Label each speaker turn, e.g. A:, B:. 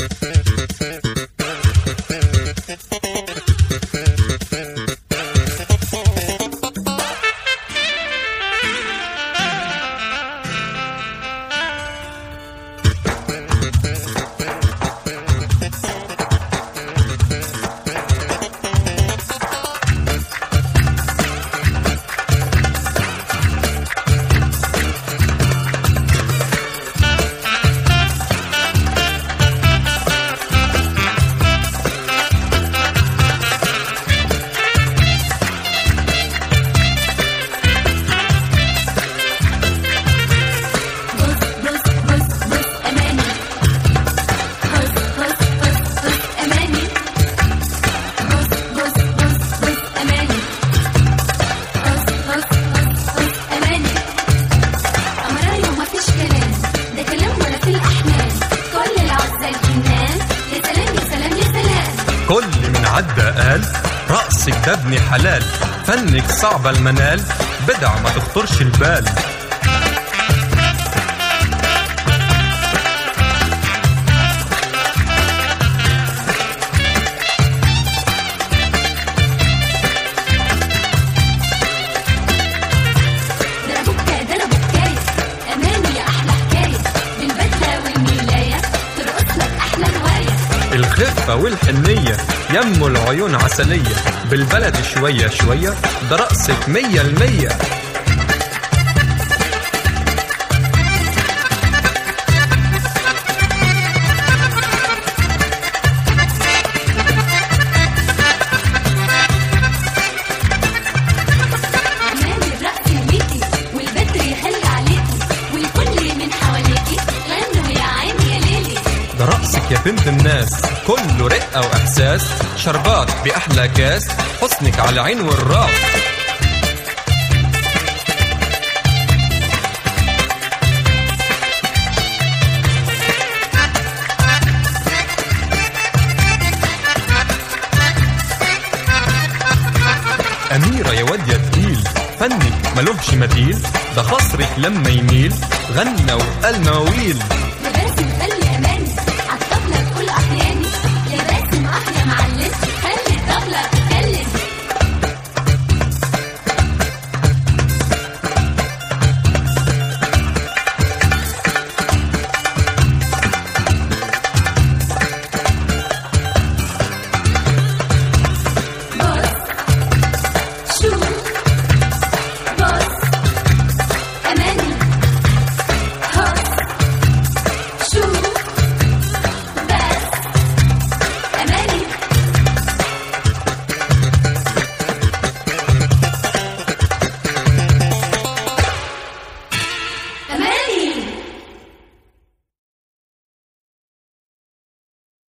A: بص بص بص بص أماني بص بص بص بص أماني بص بص بص بص أماني بص بص بص بص أماني أمرايا ومفيش كلام ده كلام ولا في الأحلام كل العزة الجنان يا سلام يا سلام يا سلام
B: كل من عدى قال رقصك ده ابن حلال فنك صعب المنال بدع ما تخطرش البال
A: ده أنا بكا ده أنا بكاية أماني يا أحلى حكاية بالبدلة والملاية ترقص لك أحلى هواية
B: الخفة والحنية يمو العيون عسلية بالبلد شوية شوية ده رقصك مية المية
A: أماني الرقص ليكي والبدر يحل عليكي والكل من حواليكي غنوا يا عيني يا ليلي
B: ده رقصك يا بنت الناس كله رقة وإحساس شربات بأحلى كاس حسنك على عين والراس أميرة يا واد يا تقيل فنك ملوهش مثيل ده خصرك لما يميل غنى وقال مواويل
A: ده باسم قلب